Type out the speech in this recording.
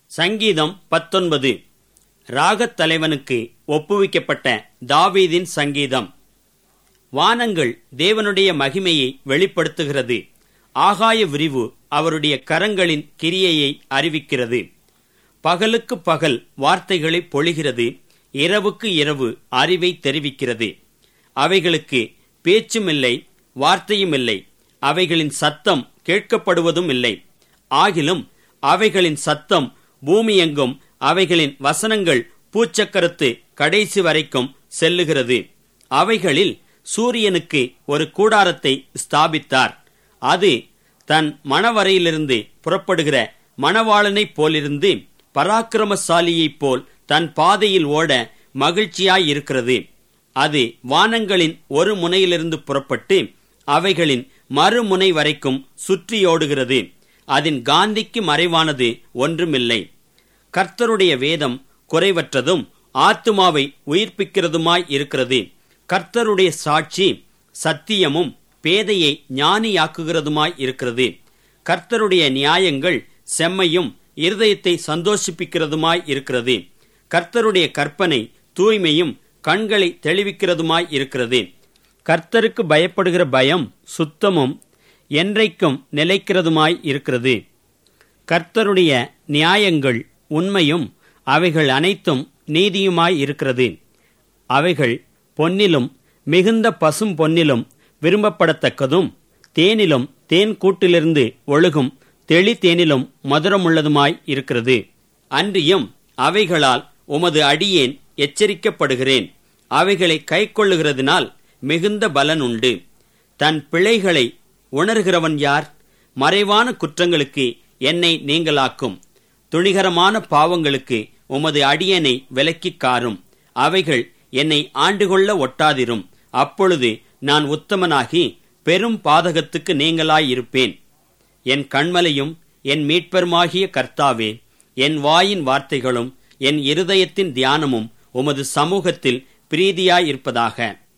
சங்கீதம் பத்தொன்பது ராகத் தலைவனுக்கு ஒப்புவிக்கப்பட்ட தாவீதின் சங்கீதம் வானங்கள் தேவனுடைய மகிமையை வெளிப்படுத்துகிறது ஆகாய விரிவு அவருடைய கரங்களின் கிரியையை அறிவிக்கிறது பகலுக்கு பகல் வார்த்தைகளை பொழிகிறது இரவுக்கு இரவு அறிவை தெரிவிக்கிறது அவைகளுக்கு பேச்சுமில்லை வார்த்தையுமில்லை அவைகளின் சத்தம் கேட்கப்படுவதும் இல்லை ஆகிலும் அவைகளின் சத்தம் பூமியெங்கும் அவைகளின் வசனங்கள் பூச்சக்கரத்து கடைசி வரைக்கும் செல்லுகிறது அவைகளில் சூரியனுக்கு ஒரு கூடாரத்தை ஸ்தாபித்தார் அது தன் மணவரையிலிருந்து புறப்படுகிற மணவாளனைப் போலிருந்து பராக்கிரமசாலியைப் போல் தன் பாதையில் ஓட மகிழ்ச்சியாயிருக்கிறது அது வானங்களின் ஒரு முனையிலிருந்து புறப்பட்டு அவைகளின் மறுமுனை வரைக்கும் சுற்றியோடுகிறது அதன் காந்திக்கு மறைவானது ஒன்றுமில்லை கர்த்தருடைய வேதம் குறைவற்றதும் ஆத்துமாவை உயிர்ப்பிக்கிறதுமாய் இருக்கிறது கர்த்தருடைய சாட்சி சத்தியமும் பேதையை ஞானியாக்குகிறதுமாய் இருக்கிறது கர்த்தருடைய நியாயங்கள் செம்மையும் இருதயத்தை சந்தோஷிப்பிக்கிறதுமாய் இருக்கிறது கர்த்தருடைய கற்பனை தூய்மையும் கண்களை தெளிவிக்கிறதுமாய் இருக்கிறது கர்த்தருக்கு பயப்படுகிற பயம் சுத்தமும் என்றைக்கும் நிலைக்கிறதுமாய் இருக்கிறது கர்த்தருடைய நியாயங்கள் உண்மையும் அவைகள் அனைத்தும் நீதியுமாய் இருக்கிறது அவைகள் பொன்னிலும் மிகுந்த பசும் பொன்னிலும் விரும்பப்படத்தக்கதும் தேனிலும் தேன் கூட்டிலிருந்து ஒழுகும் தெளி தேனிலும் மதுரமுள்ளதுமாய் இருக்கிறது அன்றியும் அவைகளால் உமது அடியேன் எச்சரிக்கப்படுகிறேன் அவைகளை கைக்கொள்ளுகிறதினால் மிகுந்த பலன் உண்டு தன் பிழைகளை உணர்கிறவன் யார் மறைவான குற்றங்களுக்கு என்னை நீங்களாக்கும் துணிகரமான பாவங்களுக்கு உமது அடியனை விலக்கிக் காரும் அவைகள் என்னை ஆண்டுகொள்ள ஒட்டாதிரும் அப்பொழுது நான் உத்தமனாகி பெரும் பாதகத்துக்கு நீங்களாயிருப்பேன் என் கண்மலையும் என் மீட்பருமாகிய கர்த்தாவே என் வாயின் வார்த்தைகளும் என் இருதயத்தின் தியானமும் உமது சமூகத்தில் பிரீதியாயிருப்பதாக